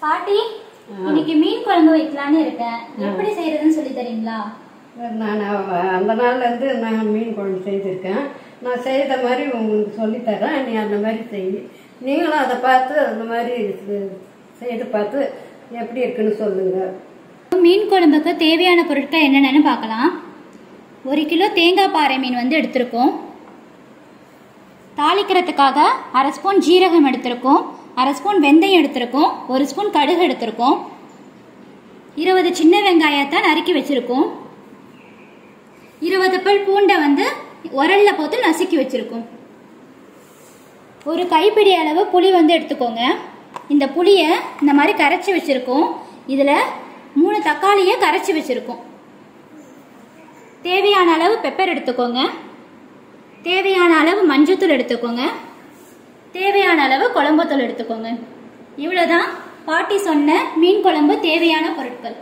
பாட்டி இன்னைக்கு மீன் குழம்பு வைக்கலான்னு இருக்கேன் எப்படி செய்யறதுன்னு சொல்லி தரீங்களா நான் அவ- அந்த நாள்லேருந்து நான் மீன் குழம்பு செய்திருக்கேன் நான் செய்த மாதிரி உங்களுக்கு சொல்லித்தரேன் நீ அந்த மாதிரி செய் நீங்களும் அதை பார்த்து அந்த மாதிரி செ- செய்து பார்த்து எப்படி இருக்குன்னு சொல்லுங்கள் மீன் குழம்புக்கு தேவையான பொருட்கள் என்னென்னு பார்க்கலாம் ஒரு கிலோ தேங்காய் பாறை மீன் வந்து எடுத்திருக்கோம் தாளிக்கிறதுக்காக அரை ஸ்பூன் ஜீரகம் எடுத்திருக்கோம் அரை ஸ்பூன் வெந்தயம் எடுத்திருக்கோம் ஒரு ஸ்பூன் கடுகு எடுத்திருக்கோம் இருபது சின்ன வெங்காயத்தை நறுக்கி வச்சிருக்கோம் இருபது பல் பூண்டை வந்து உரல்ல போட்டு நசுக்கி வச்சிருக்கோம் ஒரு கைப்பிடி அளவு புளி வந்து எடுத்துக்கோங்க இந்த புளியை இந்த மாதிரி கரைச்சி வச்சிருக்கோம் இதில் மூணு தக்காளியை கரைச்சி வச்சிருக்கோம் தேவையான அளவு பெப்பர் எடுத்துக்கோங்க தேவையான அளவு மஞ்சத்தூள் எடுத்துக்கோங்க தேவையான அளவு குழம்புத்தூள் எடுத்துக்கோங்க இவ்வளோதான் பாட்டி சொன்ன மீன் குழம்பு தேவையான பொருட்கள்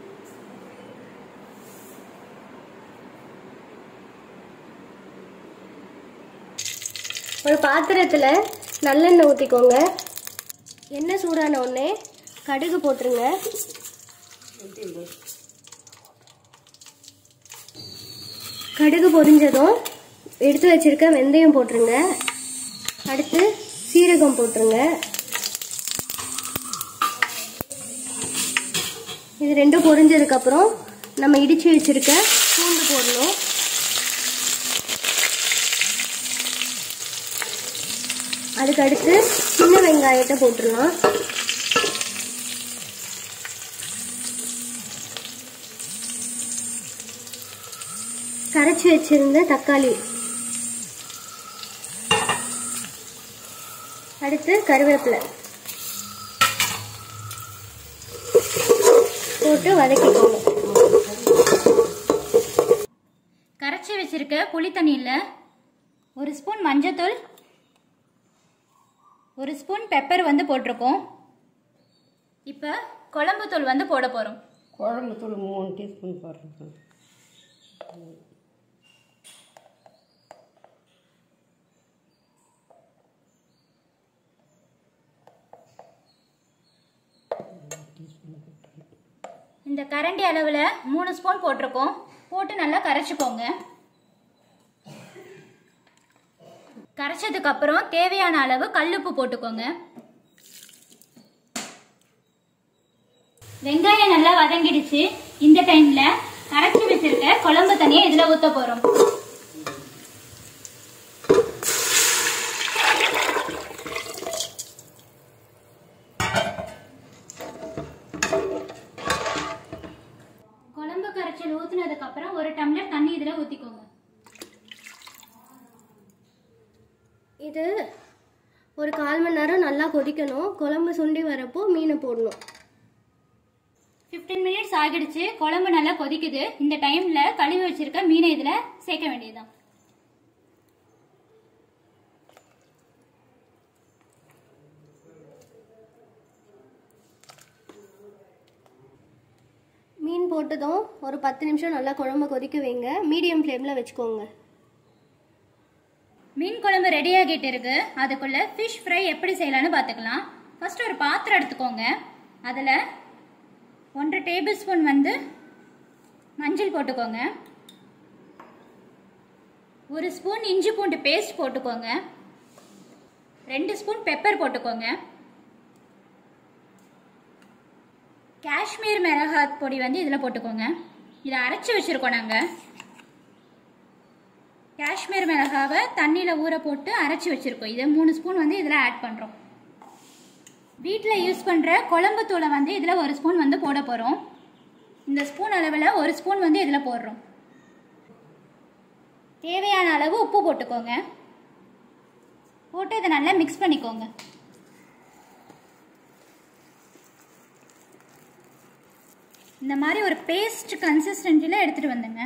ஒரு பாத்திரத்தில் நல்லெண்ணெய் ஊற்றிக்கோங்க எண்ணெய் சூடான உடனே கடுகு போட்டுருங்க கடுகு பொரிஞ்சதும் எடுத்து வச்சிருக்க வெந்தயம் போட்டுருங்க அடுத்து சீரகம் போட்டுருங்க இது ரெண்டும் பொரிஞ்சதுக்கப்புறம் நம்ம இடித்து வச்சிருக்க பூண்டு போடணும் அதுக்கு அடுத்து சின்ன வெங்காயத்தை போட்டுடலாம் கரைச்சி வச்சிருந்த தக்காளி அடுத்து கருவேப்பிலை போட்டு வதக்கிக்கோங்க கரைச்சி வச்சிருக்க புளி தண்ணியில் ஒரு ஸ்பூன் மஞ்சத்தூள் ஒரு ஸ்பூன் பெப்பர் வந்து போட்டிருக்கோம் இப்போ குழம்புத்தூள் வந்து போட போகிறோம் குழம்பு தூள் மூணு டீஸ்பூன் போடுறேன் இந்த கரண்டி அளவில் மூணு ஸ்பூன் போட்டிருக்கோம் போட்டு நல்லா கரைச்சிக்கோங்க கரைச்சதுக்கு அப்புறம் தேவையான அளவு கல்லுப்பு போட்டுக்கோங்க வெங்காயம் நல்லா வதங்கிடுச்சு இந்த டைம்ல கரைச்சி வச்சிருக்க குழம்பு தண்ணியை இதுல ஊத்த போறோம் குழம்பு கரைச்சல் ஊத்துனதுக்கு அப்புறம் ஒரு டம்ளர் தண்ணி இதுல ஊத்திக்கோங்க இது ஒரு கால் மணி நேரம் நல்லா கொதிக்கணும் குழம்பு சுண்டி வரப்போ மீனை போடணும் 15 மினிட்ஸ் ஆகிடுச்சு குழம்பு நல்லா கொதிக்குது இந்த டைம்ல கழுவி வச்சிருக்க மீனை இதுல சேர்க்க வேண்டியதுதான் மீன் போட்டதும் ஒரு பத்து நிமிஷம் நல்லா குழம்பு கொதிக்க வைங்க மீடியம் ஃப்ளேமில் வச்சுக்கோங்க மீன் குழம்பு ரெடி ஆகிட்டு இருக்கு அதுக்குள்ள ஃபிஷ் ஃப்ரை எப்படி செய்யலாம்னு பார்த்துக்கலாம் ஃபர்ஸ்ட் ஒரு பாத்திரம் எடுத்துக்கோங்க அதில் ஒன்றரை டேபிள் ஸ்பூன் வந்து மஞ்சள் போட்டுக்கோங்க ஒரு ஸ்பூன் இஞ்சி பூண்டு பேஸ்ட் போட்டுக்கோங்க ரெண்டு ஸ்பூன் பெப்பர் போட்டுக்கோங்க காஷ்மீர் மிளகாய் பொடி வந்து இதில் போட்டுக்கோங்க இதை அரைச்சி வச்சுருக்கோம் நாங்கள் காஷ்மீர் மிளகாவை தண்ணியில் ஊற போட்டு அரைச்சி வச்சுருக்கோம் இதை மூணு ஸ்பூன் வந்து இதில் ஆட் பண்ணுறோம் வீட்டில் யூஸ் பண்ணுற குழம்பு தூளை வந்து இதில் ஒரு ஸ்பூன் வந்து போட போகிறோம் இந்த ஸ்பூன் அளவில் ஒரு ஸ்பூன் வந்து இதில் போடுறோம் தேவையான அளவு உப்பு போட்டுக்கோங்க போட்டு இதை நல்லா மிக்ஸ் பண்ணிக்கோங்க இந்த மாதிரி ஒரு பேஸ்ட் கன்சிஸ்டன்சியில் எடுத்துகிட்டு வந்துங்க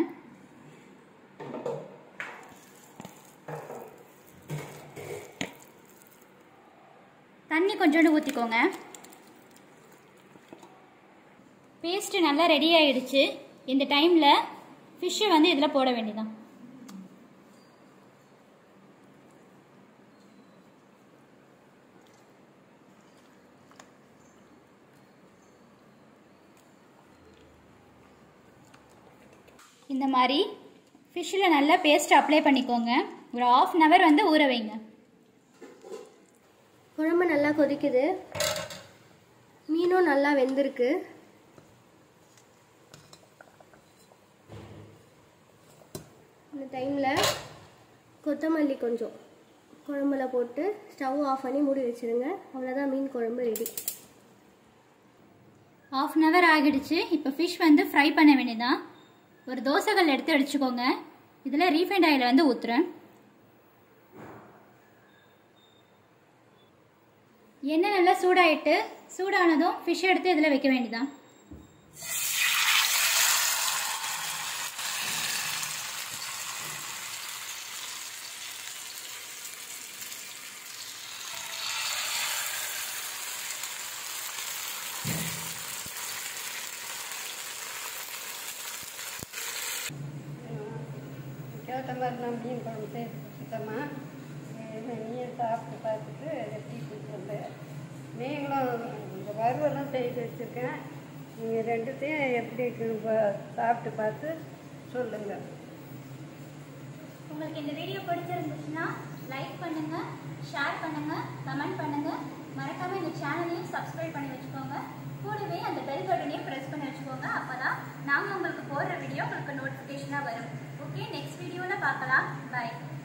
தண்ணி கொஞ்சோண்டு ஊற்றிக்கோங்க பேஸ்ட்டு நல்லா ரெடி ஆயிடுச்சு இந்த டைமில் ஃபிஷ்ஷை வந்து இதில் போட வேண்டியதான் இந்த மாதிரி ஃபிஷ்ஷில் நல்லா பேஸ்ட் அப்ளை பண்ணிக்கோங்க ஒரு ஆஃப் அன் ஹவர் வந்து ஊற வைங்க குழம்பு நல்லா கொதிக்குது மீனும் நல்லா வெந்திருக்கு இந்த டைமில் கொத்தமல்லி கொஞ்சம் குழம்புல போட்டு ஸ்டவ் ஆஃப் பண்ணி மூடி வச்சிருங்க அவ்வளோதான் மீன் குழம்பு ரெடி ஆஃப் அன் ஹவர் ஆகிடுச்சு இப்போ ஃபிஷ் வந்து ஃப்ரை பண்ண வேண்டியதான் ஒரு தோசைகள் எடுத்து அடிச்சுக்கோங்க இதில் ரீஃபைண்ட் ஆயில் வந்து ஊற்றுறேன் எண்ணெய் நல்லா சூடாயிட்டு சூடானதும் ஃபிஷ் எடுத்து இதில் வைக்க வேண்டியதான் கேட்ட மாதிரி நான் மீன் குழம்பு செய்து சுத்தமா நீயே சாப்பிட்டு பார்த்துட்டு எப்படி கொடுத்துருந்த நீங்களும் இந்த வறுவெல்லாம் செய்து வச்சுருக்கேன் நீங்கள் ரெண்டுத்தையும் எப்படி இருக்குன்னு பா- சாப்பிட்டு பார்த்து சொல்லுங்கள் உங்களுக்கு இந்த வீடியோ பிடிச்சிருந்துச்சுன்னா லைக் பண்ணுங்க ஷேர் பண்ணுங்க கமெண்ட் பண்ணுங்க மறக்காம இந்த சேனலையும் சப்ஸ்கிரைப் பண்ணி வச்சுக்கோங்க கூடவே அந்த பெல் பட்டனையும் ப்ரெஸ் பண்ணி வச்சுக்கோங்க அப்பதான் நாங்க உங்களுக்கு போடுற வீடியோ உங்களுக்கு நோட்டிஃபிகேஷனாக வரும் ஓகே நெக்ஸ்ட் வீடியோவில் பார்க்கலாம் பை